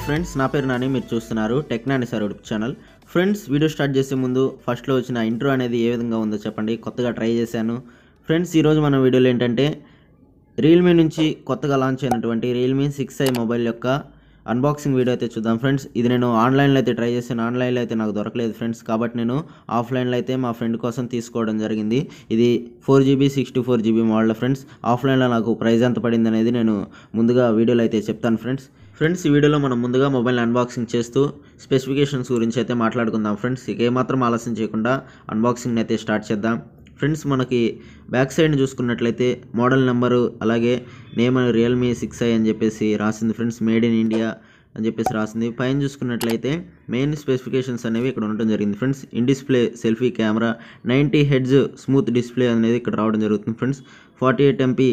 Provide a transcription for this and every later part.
Friends నా పేరు నాని మీరు చూస్తున్నారు Tech Nani sir YouTube channel friends video start చేసే ముందు ఫస్ట్లో వచ్చిన ఇంట్రో అనేది ఏ విధంగా ఉందో చెప్పండి కొత్తగా ట్రై చేశాను ఫ్రెండ్స్ ఈరోజు మన వీడియోలో ఏంటంటే రియల్మీ నుంచి కొత్తగా లాంచ్ అయినటువంటి రియల్మీ సిక్స్ ఐ మొబైల్ యొక్క అన్బాక్సింగ్ వీడియో అయితే చూద్దాం ఫ్రెండ్స్ ఇది నేను ఆన్లైన్లో అయితే ట్రై చేశాను ఆన్లైన్లో అయితే నాకు దొరకలేదు ఫ్రెండ్స్ కాబట్టి నేను ఆఫ్లైన్లో అయితే మా ఫ్రెండ్ కోసం తీసుకోవడం జరిగింది ఇది four GB sixty four GB model friends ఆఫ్లైన్లో నాకు ప్రైస్ ఎంత పడింది అనేది నేను ముందుగా వీడియోలో అయితే చెప్తాను ఫ్రెండ్స్ ఫ్రెండ్స్ ఈ వీడియోలో మనం ముందుగా మొబైల్ అన్బాక్సింగ్ చేస్తూ స్పెసిఫికేషన్స్ గురించి అయితే మాట్లాడుకుందాం ఫ్రెండ్స్ ఇక ఏమాత్రం ఆలస్యం చేయకుండా అన్బాక్సింగ్ అయితే స్టార్ట్ చేద్దాం ఫ్రెండ్స్ మనకి బ్యాక్ సైడ్ని చూసుకున్నట్లయితే మోడల్ నెంబరు అలాగే నేమ్ రియల్మీ సిక్స్ ఐ అని చెప్పేసి రాసింది ఫ్రెండ్స్ మేడ్ ఇన్ ఇండియా అని చెప్పేసి రాసింది పైన చూసుకున్నట్లయితే మెయిన్ స్పెసిఫికేషన్స్ అనేవి ఇక్కడ ఉండటం జరిగింది friends in display selfie camera ninety hertz smooth display అనేది ఇక్కడ రావడం జరుగుతుంది friends forty eight MP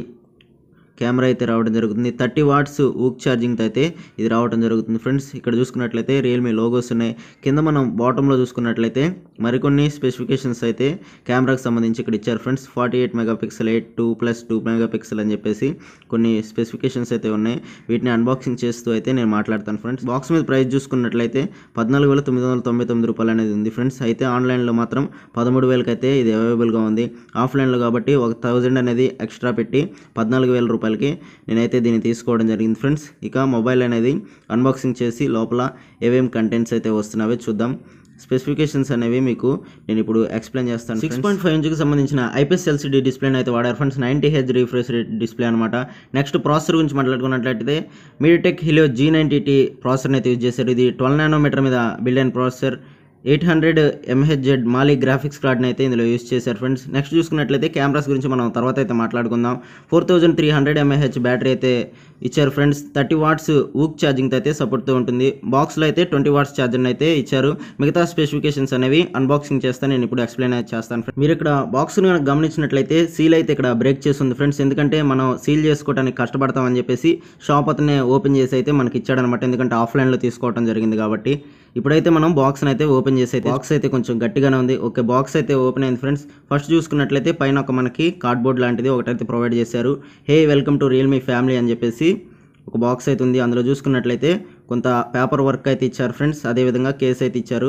camera అయితే రావడం జరుగుతుంది థర్టీ వాట్స్ ఊక్ ఛార్జింగ్తో అయితే ఇది రావడం జరుగుతుంది ఫ్రెండ్స్ ఇక్కడ చూసుకున్నట్లయితే రియల్మీ లోగోస్ ఉన్నాయి కింద మనం బాటంలో చూసుకున్నట్లయితే మరికొన్ని స్పెసిఫికేషన్స్ అయితే కెమెరాకి సంబంధించి ఇక్కడ ఇచ్చారు friends forty eight megapixel eight two plus two megapixel అని చెప్పేసి కొన్ని స్పెసిఫికేషన్స్ అయితే ఉన్నాయి వీటిని అన్బాక్సింగ్ చేస్తూ అయితే నేను మాట్లాడతాను ఫ్రెండ్స్ బాక్స్ మీద ప్రైస్ చూసుకున్నట్లయితే పద్నాలుగు వేల తొమ్మిది వందల తొంభై తొమ్మిది రూపాయలు అనేది ఉంది ఫ్రెండ్స్ అయితే ఆన్లైన్లో మాత్రం పదమూడు వేలకి అయితే ఇది అవైలబుల్గా ఉంది ఆఫ్లైన్లో కాబట్టి ఒక థౌజండ్ అనేది ఎక్స్ట్రా పెట్టి పద్నాలుగు వేల రూపాయలకి నేనైతే దీన్ని తీసుకోవడం జరిగింది ఫ్రెండ్స్ ఇక మొబైల్ అనేది అన్బాక్సింగ్ చేసి లోపల ఏమేమి కంటెంట్స్ అయితే వస్తున్నావో చూద్దాం స్పెసిఫికేషన్స్ అనేవి మీకు నేను ఇప్పుడు ఎక్స్ప్లెయిన్ చేస్తాను సిక్స్ పాయింట్ ఫైవ్ ఇంచ్కి సంబంధించిన ఐపీఎస్ ఎల్సీడీ డిస్ప్లేని అయితే వాడారు friends ninety H refresh rate display అనమాట నెక్స్ట్ ప్రాసెసర్ గురించి మాట్లాడుకున్నట్లయితే MediaTek Helio G ninety T ప్రాసెసర్ని అయితే యూజ్ చేశారు ఇది ట్వెల్వ్ నానోమీటర్ మీద బిల్డ్ అయిన processor eight hundred MHz Mali graphics కార్డ్ని అయితే ఇందులో యూస్ చేశారు ఫ్రెండ్స్ నెక్స్ట్ చూసుకున్నట్లయితే కెమెరాస్ గురించి మనం తర్వాత అయితే మాట్లాడుకుందాం four thousand three hundred mAh battery అయితే ఇచ్చారు ఫ్రెండ్స్ థర్టీ వాట్స్ ఊక్ ఛార్జింగ్తో అయితే సపోర్ట్తో ఉంటుంది బాక్స్లో అయితే ట్వంటీ వాట్స్ ఛార్జర్ని అయితే ఇచ్చారు మిగతా స్పెసిఫికేషన్స్ అనేవి అన్బాక్సింగ్ చేస్తాను నేను ఇప్పుడు ఎక్స్ప్లెయిన్ అయితే చేస్తాను friends. మీరు ఇక్కడ బాక్స్ని గమనించినట్లయితే సీల్ అయితే ఇక్కడ బ్రేక్ చేస్తుంది ఫ్రెండ్స్ ఎందుకంటే మనం సీల్ చేసుకోవడానికి కష్టపడతామని చెప్పేసి షాప్ అతనే ఓపెన్ చేసి అయితే మనకి ఇచ్చాడనమాట ఎందుకంటే ఆఫ్లైన్లో తీసుకోవడం జరిగింది కాబట్టి ఇప్పుడైతే మనం బాక్స్ని అయితే ఓపెన్ చేసి అయితే బాక్స్ అయితే కొంచెం గట్టిగానే ఉంది ఓకే బాక్స్ అయితే ఓపెన్ అయింది ఫ్రెండ్స్ ఫస్ట్ చూసుకున్నట్లయితే పైన ఒక మనకి కార్డ్బోర్డ్ లాంటిది ఒకటైతే ప్రొవైడ్ చేశారు hey welcome to Realme family అని చెప్పేసి ఒక బాక్స్ అయితే ఉంది అందులో చూసుకున్నట్లయితే కొంత పేపర్ వర్క్ అయితే ఇచ్చారు ఫ్రెండ్స్ అదేవిధంగా కేస్ అయితే ఇచ్చారు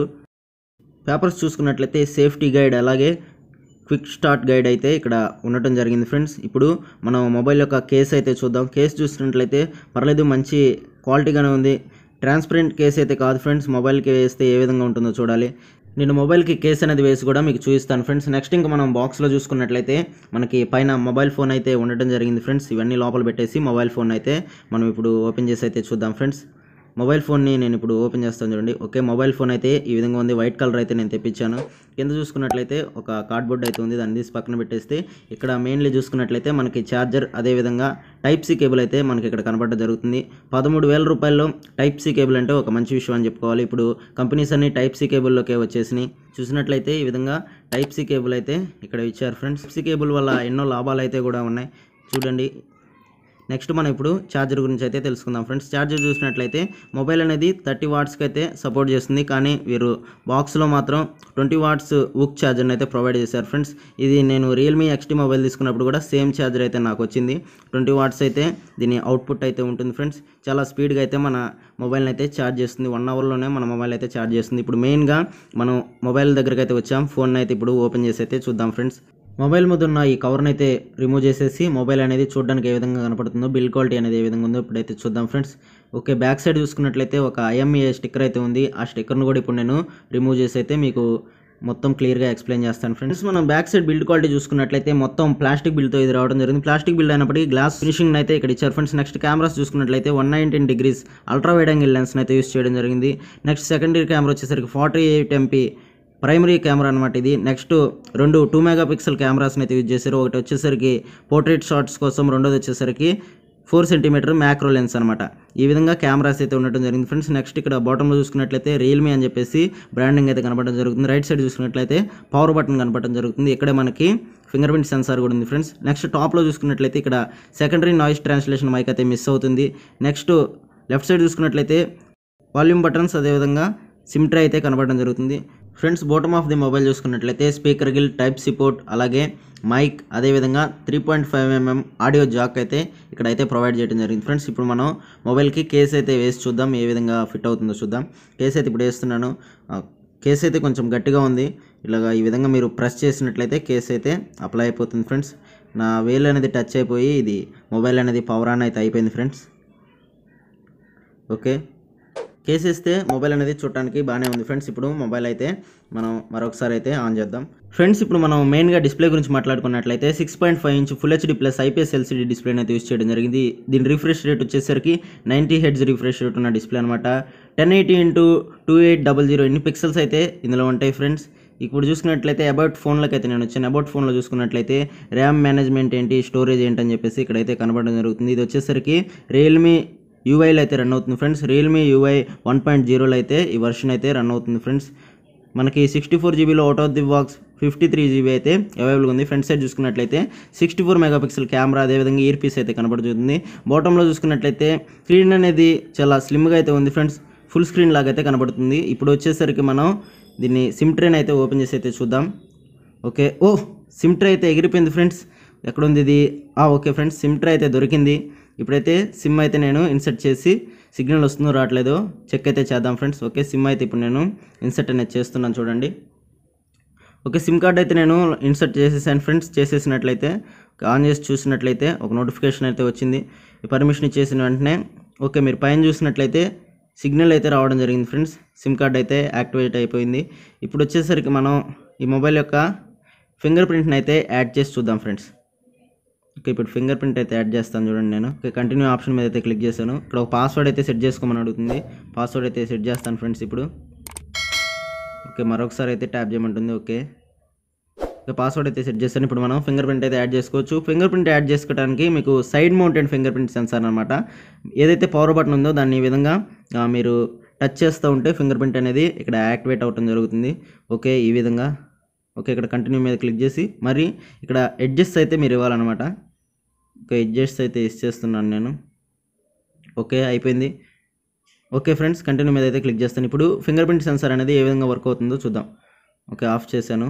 పేపర్స్ చూసుకున్నట్లయితే సేఫ్టీ గైడ్ అలాగే క్విక్ స్టార్ట్ గైడ్ అయితే ఇక్కడ ఉండటం జరిగింది ఫ్రెండ్స్ ఇప్పుడు మనం మొబైల్ యొక్క కేస్ అయితే చూద్దాం కేస్ చూసినట్లయితే పర్లేదు మంచి క్వాలిటీగానే ఉంది ట్రాన్స్పరెంట్ కేస్ అయితే కాదు ఫ్రెండ్స్ మొబైల్కి వేస్తే ఏ విధంగా ఉంటుందో చూడాలి నేను మొబైల్కి కేస్ అనేది వేసి కూడా మీకు చూపిస్తాను ఫ్రెండ్స్ నెక్స్ట్ ఇంకా మనం బాక్స్లో చూసుకున్నట్లయితే మనకి పైన మొబైల్ ఫోన్ అయితే ఉండటం జరిగింది ఫ్రెండ్స్ ఇవన్నీ లోపల పెట్టేసి మొబైల్ ఫోన్ అయితే మనం ఇప్పుడు ఓపెన్ చేసి అయితే చూద్దాం ఫ్రెండ్స్ మొబైల్ ఫోన్ని నేను ఇప్పుడు ఓపెన్ చేస్తాను చూడండి ఓకే మొబైల్ ఫోన్ అయితే ఈ విధంగా ఉంది వైట్ కలర్ అయితే నేను తెప్పించాను కింద చూసుకున్నట్లయితే ఒక కార్డ్బోర్డ్ అయితే ఉంది దాన్ని తీసి పక్కన పెట్టేస్తే ఇక్కడ మెయిన్లీ చూసుకున్నట్లయితే మనకి ఛార్జర్ అదేవిధంగా టైప్ సి కేబుల్ అయితే మనకి ఇక్కడ కనపడడం జరుగుతుంది పదమూడు వేల రూపాయల్లో టైప్ సి కేబుల్ అంటే ఒక మంచి విషయం అని చెప్పుకోవాలి ఇప్పుడు కంపెనీస్ అన్ని టైప్ సి కేబుల్లోకే వచ్చేసినాయి చూసినట్లయితే ఈ విధంగా టైప్ సి కేబుల్ అయితే ఇక్కడ ఇచ్చారు ఫ్రెండ్స్ సి కేబుల్ వల్ల ఎన్నో లాభాలు అయితే కూడా ఉన్నాయి చూడండి నెక్స్ట్ మనం ఇప్పుడు ఛార్జర్ గురించి అయితే తెలుసుకుందాం ఫ్రెండ్స్ ఛార్జర్ చూసినట్లయితే మొబైల్ అనేది థర్టీ వాట్స్కి అయితే సపోర్ట్ చేస్తుంది కానీ వీరు బాక్స్లో మాత్రం ట్వంటీ వాట్స్ వుక్ ఛార్జర్ని అయితే ప్రొవైడ్ చేశారు ఫ్రెండ్స్ ఇది నేను రియల్మీ ఎక్స్టీ మొబైల్ తీసుకున్నప్పుడు కూడా సేమ్ ఛార్జర్ అయితే నాకు వచ్చింది ట్వంటీ వాట్స్ అయితే దీని అవుట్పుట్ అయితే ఉంటుంది ఫ్రెండ్స్ చాలా స్పీడ్గా అయితే మన మొబైల్ని అయితే ఛార్జ్ చేస్తుంది వన్ అవర్లోనే మన మొబైల్ అయితే ఛార్జ్ చేస్తుంది ఇప్పుడు మెయిన్గా మనం మొబైల్ దగ్గరికి అయితే వచ్చాం ఫోన్ అయితే ఇప్పుడు ఓపెన్ చేసి అయితే చూద్దాం ఫ్రెండ్స్ మొబైల్ మీద ఉన్న ఈ కవర్ని అయితే రిమూవ్ చేసేసి మొబైల్ అనేది చూడడానికి ఏ విధంగా కనపడుతుందో బిల్ క్వాలిటీ అనేది ఏ విధంగా ఉందో ఇప్పుడైతే చూద్దాం ఫ్రెండ్స్ ఓకే బ్యాక్ సైడ్ చూసుకున్నట్లయితే ఒక ఐఎంఏ స్టిక్కర్ అయితే ఉంది ఆ స్టిక్కర్ను కూడా ఇప్పుడు నేను రిమూవ్ చేసి అయితే మీకు మొత్తం క్లియర్గా ఎక్స్ప్లెయిన్ చేస్తాను ఫ్రెండ్స్ మనం బ్యాక్ సైడ్ బిల్డ్ క్వాలిటీ చూసుకున్నట్లయితే మొత్తం ప్లాస్టిక్ బిల్డ్తో ఇది రావడం జరిగింది ప్లాస్టిక్ బిల్డ్ అయినప్పటికీ గ్లాస్ ఫినిషింగ్ అయితే ఇక్కడ ఇచ్చారు ఫ్రెండ్స్ నెక్స్ట్ కెమెరాస్ చూసుకున్నట్లయితే one nineteen degrees ultra wide angle lens అయితే యూస్ చేయడం జరిగింది నెక్స్ట్ సెకండరీ కెమెరా వచ్చేసరికి forty eight MP primary camera అనమాట ఇది నెక్స్ట్ రెండు టూ మెగా పిక్సెల్ కెమెరాస్ని అయితే యూజ్ చేశారు ఒకటి వచ్చేసరికి పోర్ట్రేట్ షాట్స్ కోసం రెండోది వచ్చేసరికి ఫోర్ సెంటీమీటర్ మ్యాక్రో లెన్స్ అనమాట ఈ విధంగా కెమెరాస్ అయితే ఉండటం జరిగింది ఫ్రెండ్స్ నెక్స్ట్ ఇక్కడ బాటంలో చూసుకున్నట్లయితే రియల్మీ అని చెప్పేసి బ్రాండింగ్ అయితే కనపడడం జరుగుతుంది రైట్ సైడ్ చూసుకున్నట్లయితే పవర్ బటన్ కనపడడం జరుగుతుంది ఇక్కడే మనకి ఫింగర్ ప్రింట్ సెన్సార్ కూడా ఉంది ఫ్రెండ్స్ నెక్స్ట్ టాప్లో చూసుకున్నట్లయితే ఇక్కడ సెకండరీ నాయిస్ ట్రాన్స్లేషన్ మైక్ అయితే మిస్ అవుతుంది నెక్స్ట్ లెఫ్ట్ సైడ్ చూసుకున్నట్లయితే వాల్యూమ్ బటన్స్ అదేవిధంగా సిమ్ ట్రే అయితే కనబడడం జరుగుతుంది friends bottom of the mobile చూసుకున్నట్లయితే స్పీకర్ గిల్ టైప్ సపోర్ట్ అలాగే మైక్ అదేవిధంగా three point five mm audio jack అయితే ఇక్కడ అయితే ప్రొవైడ్ చేయడం జరిగింది ఫ్రెండ్స్ ఇప్పుడు మనం మొబైల్కి కేస్ అయితే వేసి చూద్దాం ఏ విధంగా ఫిట్ అవుతుందో చూద్దాం కేస్ అయితే ఇప్పుడు వేస్తున్నాను ఆ, కేస్ అయితే కొంచెం గట్టిగా ఉంది ఇలాగా ఈ విధంగా మీరు ప్రెస్ చేసినట్లయితే కేస్ అయితే అప్లై అయిపోతుంది ఫ్రెండ్స్ నా వేలు అనేది టచ్ అయిపోయి ఇది మొబైల్ అనేది పవర్ ఆన్ అయితే అయిపోయింది ఫ్రెండ్స్ ఓకే కేస్ ఇస్తే మొబైల్ అనేది చూడటానికి బాగానే ఉంది ఫ్రెండ్స్ ఇప్పుడు మొబైల్ అయితే మనం మరొకసారి అయితే ఆన్ చేద్దాం ఫ్రెండ్స్ ఇప్పుడు మనం మెయిన్గా డిస్ప్లే గురించి మాట్లాడుకున్నట్లయితే six point five inch full HD plus IPS LCD display అయితే యూస్ చేయడం జరిగింది దీని రిఫ్రెష్ రేట్ వచ్చేసరికి నైంటీ హెడ్స్ రిఫ్రెష్ రేట్ ఉన్న డిస్ప్లే అనమాట ten eighty into two eight double zero ఎన్ని పిక్సెల్స్ అయితే ఇందులో ఉంటాయి ఫ్రెండ్స్ ఇప్పుడు చూసుకున్నట్లయితే అబౌట్ ఫోన్లోకి అయితే నేను వచ్చాను అబౌట్ ఫోన్లో చూసుకున్నట్లయితే ర్యామ్ మేనేజ్మెంట్ ఏంటి స్టోరేజ్ ఏంటి అని చెప్పేసి ఇక్కడైతే కనబడడం జరుగుతుంది ఇది వచ్చేసరికి రియల్మీ యూఐలో అయితే రన్ అవుతుంది friends Realme UI one point జీరోలో అయితే ఈ వర్షన్ అయితే రన్ అవుతుంది ఫ్రెండ్స్ మనకి సిక్స్టీ ఫోర్ జీబీలో out of the box fifty three GB అయితే అవైలబుల్ ఉంది ఫ్రంట్ సైడ్ చూసుకున్నట్లయితే సిక్స్టీ ఫోర్ మెగాపిక్సెల్ కెమెరా అదేవిధంగా ఇయర్ పీస్ అయితే కనబడుతుంది బాటంలో చూసుకున్నట్లయితే స్క్రీన్ అనేది చాలా స్లిమ్గా అయితే ఉంది ఫ్రెండ్స్ ఫుల్ స్క్రీన్ లాగా అయితే కనబడుతుంది ఇప్పుడు వచ్చేసరికి మనం దీన్ని సిమ్ ట్రైన్ అయితే ఓపెన్ చేసి అయితే చూద్దాం ఓకే ఓ సిమ్ ట్రే అయితే ఎగిరిపోయింది ఫ్రెండ్స్ ఎక్కడ ఉంది ఇది ఆ, ఓకే ఫ్రెండ్స్ సిమ్ ట్రే అయితే దొరికింది ఇప్పుడైతే సిమ్ అయితే నేను ఇన్సర్ట్ చేసి సిగ్నల్ వస్తుందో రావట్లేదో చెక్ అయితే చేద్దాం ఫ్రెండ్స్ ఓకే సిమ్ అయితే ఇప్పుడు నేను ఇన్సర్ట్ అనేది చేస్తున్నాను చూడండి ఓకే సిమ్ కార్డ్ అయితే నేను ఇన్సర్ట్ చేసేసాను ఫ్రెండ్స్ చేసేసినట్లయితే ఆన్ చేసి చూసినట్లయితే ఒక నోటిఫికేషన్ అయితే వచ్చింది పర్మిషన్ ఇచ్చేసిన వెంటనే ఓకే మీరు పైన చూసినట్లయితే సిగ్నల్ అయితే రావడం జరిగింది ఫ్రెండ్స్ సిమ్ కార్డ్ అయితే యాక్టివేట్ అయిపోయింది ఇప్పుడు వచ్చేసరికి మనం ఈ మొబైల్ యొక్క ఫింగర్ ప్రింట్ని అయితే యాడ్ చేసి చూద్దాం ఫ్రెండ్స్ ఓకే ఇప్పుడు ఫింగర్ ప్రింట్ అయితే యాడ్ చేస్తాను చూడండి నేను ఓకే కంటిన్యూ ఆప్షన్ మీద అయితే క్లిక్ చేశాను ఇక్కడ ఒక పాస్వర్డ్ అయితే సెట్ చేసుకోమని అడుగుతుంది పాస్వర్డ్ అయితే సెట్ చేస్తాను ఫ్రెండ్స్ ఇప్పుడు ఓకే మరొకసారి అయితే ట్యాప్ చేయమంటుంది ఓకే ఓకే పాస్వర్డ్ అయితే సెట్ చేస్తాను ఇప్పుడు మనం ఫింగర్ ప్రింట్ అయితే యాడ్ చేసుకోవచ్చు ఫింగర్ ప్రింట్ యాడ్ చేసుకోవడానికి మీకు side mounted fingerprint sensor అనమాట ఏదైతే పవర్ బటన్ ఉందో దాన్ని ఈ విధంగా ఆ, మీరు టచ్ చేస్తూ ఉంటే ఫింగర్ ప్రింట్ అనేది ఇక్కడ యాక్టివేట్ అవ్వడం జరుగుతుంది ఓకే ఈ విధంగా ఓకే ఇక్కడ కంటిన్యూ మీద క్లిక్ చేసి మరి ఇక్కడ ఎడ్జెస్ అయితే మీరు ఇవ్వాలన్నమాట ఓకే ఎడ్జెస్ అయితే ఇచ్చేస్తున్నాను నేను ఓకే అయిపోయింది ఓకే ఫ్రెండ్స్ కంటిన్యూ మీద అయితే క్లిక్ చేస్తాను ఇప్పుడు ఫింగర్ ప్రింట్ సెన్సార్ అనేది ఏ విధంగా వర్క్ అవుతుందో చూద్దాం ఓకే ఆఫ్ చేశాను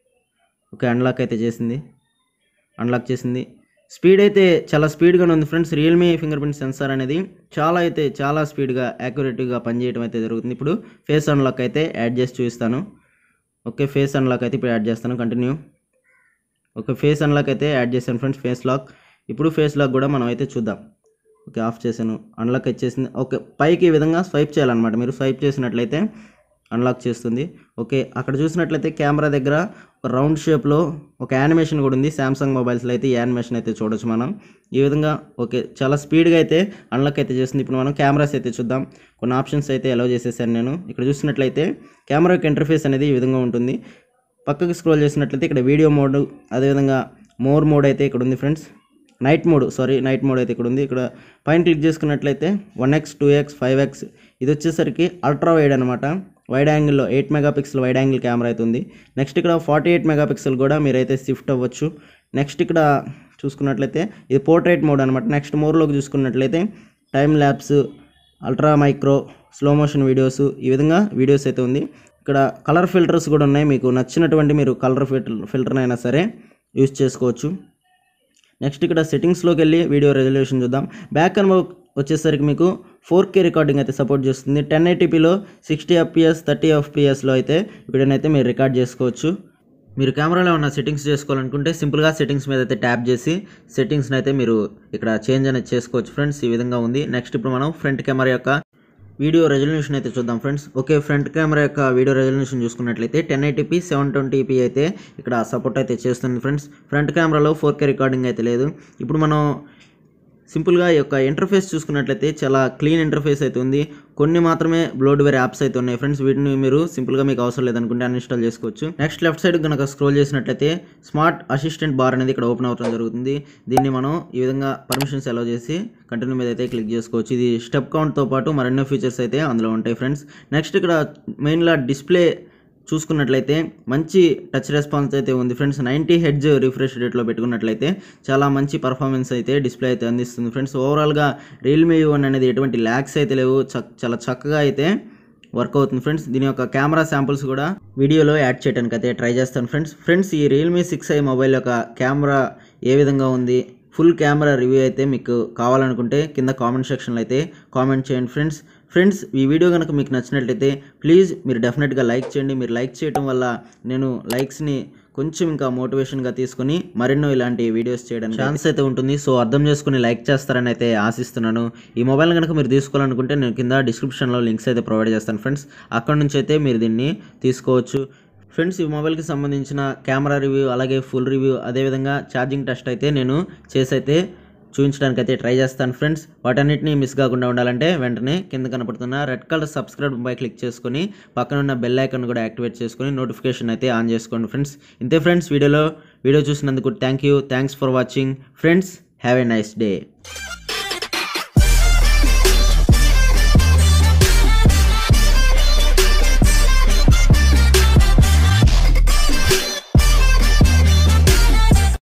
ఓకే అన్లాక్ అయితే చేసింది అన్లాక్ చేసింది స్పీడ్ అయితే చాలా స్పీడ్గానే ఉంది friends Realme fingerprint sensor అనేది చాలా అయితే చాలా స్పీడ్గా యాక్యురేట్గా పనిచేయడం అయితే జరుగుతుంది ఇప్పుడు ఫేస్ అన్లాక్ అయితే యాడ్ చేసి చూపిస్తాను ఓకే ఫేస్ అన్లాక్ అయితే ఇప్పుడు యాడ్ చేస్తాను కంటిన్యూ ఓకే ఫేస్ అన్లాక్ అయితే యాడ్ చేశాను ఫ్రెండ్స్ ఫేస్ లాక్ ఇప్పుడు ఫేస్ లాక్ కూడా మనం అయితే చూద్దాం ఓకే ఆఫ్ చేశాను అన్లాక్ వచ్చేసింది ఓకే పైకి ఈ విధంగా స్వైప్ చేయాలన్నమాట మీరు స్వైప్ చేసినట్లయితే అన్లాక్ చేస్తుంది ఓకే అక్కడ చూసినట్లయితే కెమెరా దగ్గర ఒక రౌండ్ షేప్లో ఒక యానిమేషన్ కూడా ఉంది శాంసంగ్ మొబైల్స్లో అయితే ఈ యానిమేషన్ అయితే చూడొచ్చు మనం ఈ విధంగా ఓకే చాలా స్పీడ్గా అయితే అన్లాక్ అయితే చేస్తుంది ఇప్పుడు మనం కెమెరాస్ అయితే చూద్దాం కొన్ని ఆప్షన్స్ అయితే అలౌ చేసేసాను నేను ఇక్కడ చూసినట్లయితే కెమెరా యొక్క ఇంటర్ఫేస్ అనేది ఈ విధంగా ఉంటుంది పక్కకి స్క్రోల్ చేసినట్లయితే ఇక్కడ వీడియో మోడ్ అదేవిధంగా మోర్ మోడ్ అయితే ఇక్కడ ఉంది friends night mode sorry night mode అయితే ఇక్కడ ఉంది ఇక్కడ పైన క్లిక్ చేసుకున్నట్లయితే one x two x five x ఇది వచ్చేసరికి అల్ట్రా వైడ్ అనమాట వైడ్ యాంగిల్లో eight megapixel wide angle camera అయితే ఉంది నెక్స్ట్ ఇక్కడ ఫార్టీ ఎయిట్ మెగాపిక్సెల్ కూడా మీరైతే షిఫ్ట్ అవ్వచ్చు నెక్స్ట్ ఇక్కడ చూసుకున్నట్లయితే ఇది పోర్ట్రేట్ మోడ్ అనమాట నెక్స్ట్ మోర్లోకి చూసుకున్నట్లయితే time lapse ultra micro slow motion videos ఈ విధంగా వీడియోస్ అయితే ఉంది ఇక్కడ కలర్ ఫిల్టర్స్ కూడా ఉన్నాయి మీకు నచ్చినటువంటి మీరు కలర్ ఫిల్టర్ ఫిల్టర్ అయినా సరే యూజ్ చేసుకోవచ్చు నెక్స్ట్ ఇక్కడ సెట్టింగ్స్లోకి వెళ్ళి వీడియో రెజల్యూషన్ చూద్దాం బ్యాక్ అండ్ వచ్చేసరికి మీకు ఫోర్ కే రికార్డింగ్ అయితే సపోర్ట్ చేస్తుంది టెన్ ఎయిటీపీలో సిక్స్టీ ఎఫ్పిఎస్ థర్టీ ఎఫ్పిఎస్లో అయితే వీడియోని అయితే మీరు రికార్డ్ చేసుకోవచ్చు మీరు కెమెరాలో ఉన్న సెట్టింగ్స్ చేసుకోవాలనుకుంటే సింపుల్గా సెట్టింగ్స్ మీద అయితే ట్యాప్ చేసి సెట్టింగ్స్ని అయితే మీరు ఇక్కడ చేంజ్ అనేది చేసుకోవచ్చు ఫ్రెండ్స్ ఈ విధంగా ఉంది నెక్స్ట్ ఇప్పుడు మనం ఫ్రంట్ కెమెరా యొక్క వీడియో రెజల్యూషన్ అయితే చూద్దాం ఫ్రెండ్స్ ఓకే ఫ్రంట్ కెమెరా యొక్క వీడియో రెజల్యూషన్ చూసుకున్నట్లయితే టెన్ ఎయిటీపీ సెవెన్ ట్వంటీపీ అయితే ఇక్కడ సపోర్ట్ అయితే చేస్తుంది ఫ్రెండ్స్ ఫ్రంట్ కెమెరాలో ఫోర్ కే రికార్డింగ్ అయితే లేదు ఇప్పుడు మనం సింపుల్గా ఈ యొక్క ఇంటర్ఫేస్ చూసుకున్నట్లయితే చాలా క్లీన్ ఇంటర్ఫేస్ అయితే ఉంది కొన్ని మాత్రమే బ్లోడ్వేర్ యాప్స్ అయితే ఉన్నాయి ఫ్రెండ్స్ వీటిని మీరు సింపుల్గా మీకు అవసరం లేదనుకుంటే అన్ఇన్స్టాల్ చేసుకోవచ్చు నెక్స్ట్ లెఫ్ట్ సైడ్ కనుక స్క్రోల్ చేసినట్లయితే స్మార్ట్ అసిస్టెంట్ బార్ అనేది ఇక్కడ ఓపెన్ అవడం జరుగుతుంది దీన్ని మనం ఈ విధంగా పర్మిషన్స్ అలౌ చేసి కంటిన్యూ మీద అయితే క్లిక్ చేసుకోవచ్చు ఇది స్టెప్ కౌంట్తో పాటు మరెన్నో ఫీచర్స్ అయితే అందులో ఉంటాయి ఫ్రెండ్స్ నెక్స్ట్ ఇక్కడ మెయిన్గా డిస్ప్లే చూసుకున్నట్లయితే మంచి టచ్ రెస్పాన్స్ అయితే ఉంది ఫ్రెండ్స్ నైంటీ హెడ్జ్ రిఫ్రెష్ రేట్లో పెట్టుకున్నట్లయితే చాలా మంచి పర్ఫార్మెన్స్ అయితే డిస్ప్లే అయితే అందిస్తుంది ఫ్రెండ్స్ ఓవరాల్గా రియల్మీ వన్ అనేది ఎటువంటి ల్యాక్స్ అయితే లేవు చక్ చాలా చక్కగా అయితే వర్క్ అవుతుంది ఫ్రెండ్స్ దీని యొక్క కెమెరా శాంపుల్స్ కూడా వీడియోలో యాడ్ చేయడానికి అయితే ట్రై చేస్తాను ఫ్రెండ్స్ ఫ్రెండ్స్ ఈ రియల్మీ సిక్స్ ఐ మొబైల్ యొక్క కెమెరా ఏ విధంగా ఉంది ఫుల్ కెమెరా రివ్యూ అయితే మీకు కావాలనుకుంటే కింద కామెంట్ సెక్షన్లో అయితే కామెంట్ చేయండి ఫ్రెండ్స్ ఫ్రెండ్స్ ఈ వీడియో కనుక మీకు నచ్చినట్లయితే ప్లీజ్ మీరు డెఫినెట్గా లైక్ చేయండి మీరు లైక్ చేయడం వల్ల నేను లైక్స్ని కొంచెం ఇంకా మోటివేషన్గా తీసుకుని మరెన్నో ఇలాంటి వీడియోస్ చేయడానికి ఛాన్స్ అయితే ఉంటుంది సో అర్థం చేసుకుని లైక్ చేస్తారని అయితే ఆశిస్తున్నాను ఈ మొబైల్ కనుక మీరు తీసుకోవాలనుకుంటే నేను కింద డిస్క్రిప్షన్లో లింక్స్ అయితే ప్రొవైడ్ చేస్తాను ఫ్రెండ్స్ అక్కడ నుంచి అయితే మీరు దీన్ని తీసుకోవచ్చు ఫ్రెండ్స్ ఈ మొబైల్కి సంబంధించిన కెమెరా రివ్యూ అలాగే ఫుల్ రివ్యూ అదేవిధంగా ఛార్జింగ్ టెస్ట్ అయితే నేను చేసి అయితే చూపించడానికి అయితే ట్రై చేస్తాను ఫ్రెండ్స్ వాటన్నిటిని మిస్ కాకుండా ఉండాలంటే వెంటనే కింద కనపడుతున్న రెడ్ కలర్ సబ్స్క్రైబ్ పై క్లిక్ చేసుకొని పక్కన ఉన్న బెల్ ఐకాన్ కూడా యాక్టివేట్ చేసుకొని నోటిఫికేషన్ అయితే ఆన్ చేసుకోండి ఫ్రెండ్స్ ఇంతే ఫ్రెండ్స్ వీడియోలో వీడియో చూసినందుకు thank you thanks for watching friends have a nice day